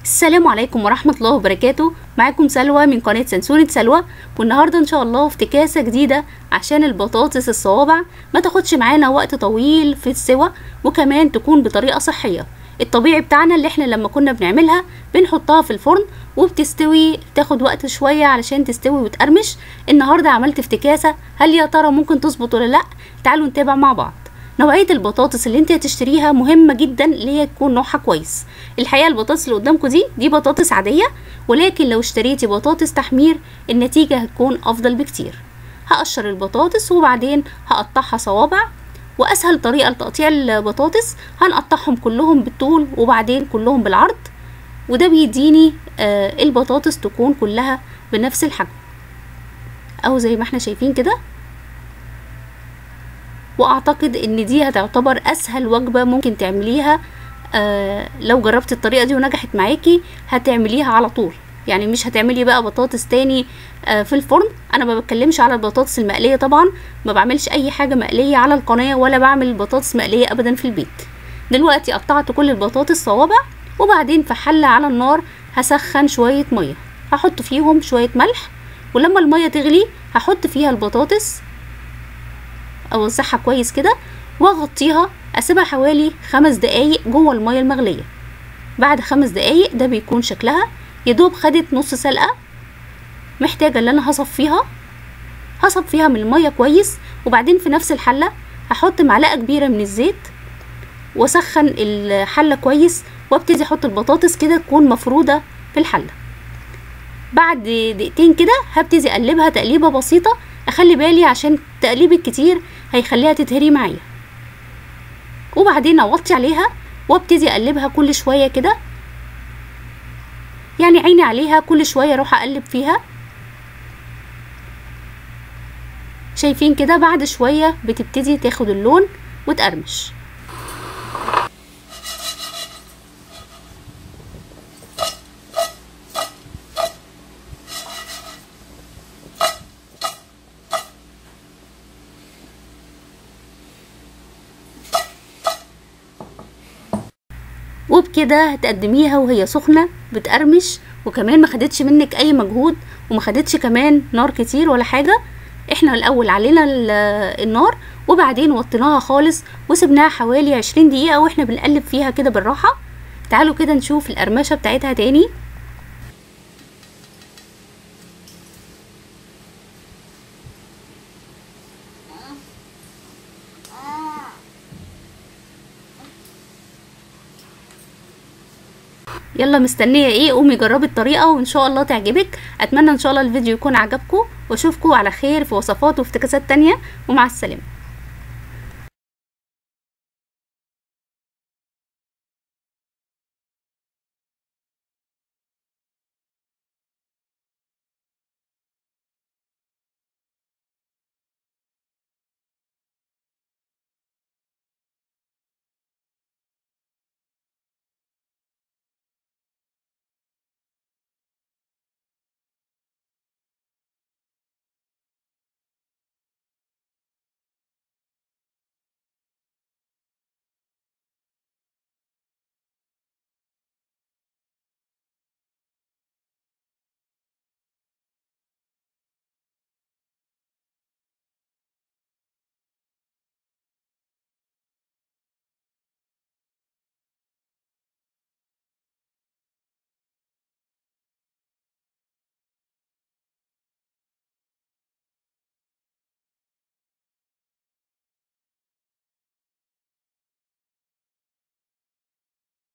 السلام عليكم ورحمة الله وبركاته معاكم سلوى من قناة سنسونة سلوى والنهاردة ان شاء الله افتكاسة جديدة عشان البطاطس الصوابع ما تاخدش معانا وقت طويل في السوى وكمان تكون بطريقة صحية الطبيعي بتاعنا اللي احنا لما كنا بنعملها بنحطها في الفرن وبتستوي تاخد وقت شوية علشان تستوي وتقرمش النهاردة عملت افتكاسة هل يا ترى ممكن تظبط ولا لا تعالوا نتابع مع بعض نوعية البطاطس اللي انت هتشتريها مهمة جدا اللي هي تكون نوعها كويس الحقيقة البطاطس اللي قدامكم دي دي بطاطس عادية ولكن لو اشتريتي بطاطس تحمير النتيجة هتكون افضل بكتير هقشر البطاطس وبعدين هقطعها صوابع واسهل طريقة لتقطيع البطاطس هنقطعهم كلهم بالطول وبعدين كلهم بالعرض وده بيديني آه البطاطس تكون كلها بنفس الحجم او زي ما احنا شايفين كده واعتقد ان دي هتعتبر اسهل وجبة ممكن تعمليها آه لو جربت الطريقة دي ونجحت معاكي هتعمليها على طول يعني مش هتعملي بقى بطاطس تاني آه في الفرن انا ما بتكلمش على البطاطس المقلية طبعا ما بعملش اي حاجة مقلية على القناة ولا بعمل بطاطس مقلية ابدا في البيت دلوقتي قطعت كل البطاطس صوابع وبعدين في حلة على النار هسخن شوية مية هحط فيهم شوية ملح ولما المية تغلي هحط فيها البطاطس اوزعها كويس كده واغطيها اسيبها حوالي خمس دقايق جوه المية المغلية بعد خمس دقايق ده بيكون شكلها يدوب خدت نص سلقة محتاجة ان انا هصفيها هصب فيها من المية كويس وبعدين في نفس الحلة هحط معلقة كبيرة من الزيت واسخن الحلة كويس وابتدي احط البطاطس كده تكون مفرودة في الحلة بعد دقيقتين كده هبتدي اقلبها تقليبة بسيطة اخلي بالي عشان تقليب الكتير هيخليها تتهري معايا وبعدين اوطي عليها وابتدي اقلبها كل شويه كده يعني عيني عليها كل شويه اروح اقلب فيها شايفين كده بعد شويه بتبتدي تاخد اللون وتقرمش وبكده هتقدميها وهي سخنة بتقرمش وكمان ما خدتش منك اي مجهود وما خدتش كمان نار كتير ولا حاجة احنا الاول علينا النار وبعدين وطيناها خالص وسبناها حوالي عشرين دقيقة واحنا بنقلب فيها كده بالراحة تعالوا كده نشوف القرمشة بتاعتها تاني يلا مستنيه ايه قومي جربي الطريقه وان شاء الله تعجبك اتمنى ان شاء الله الفيديو يكون عجبكم واشوفكم على خير في وصفات وافتكاسات تانية ومع السلامه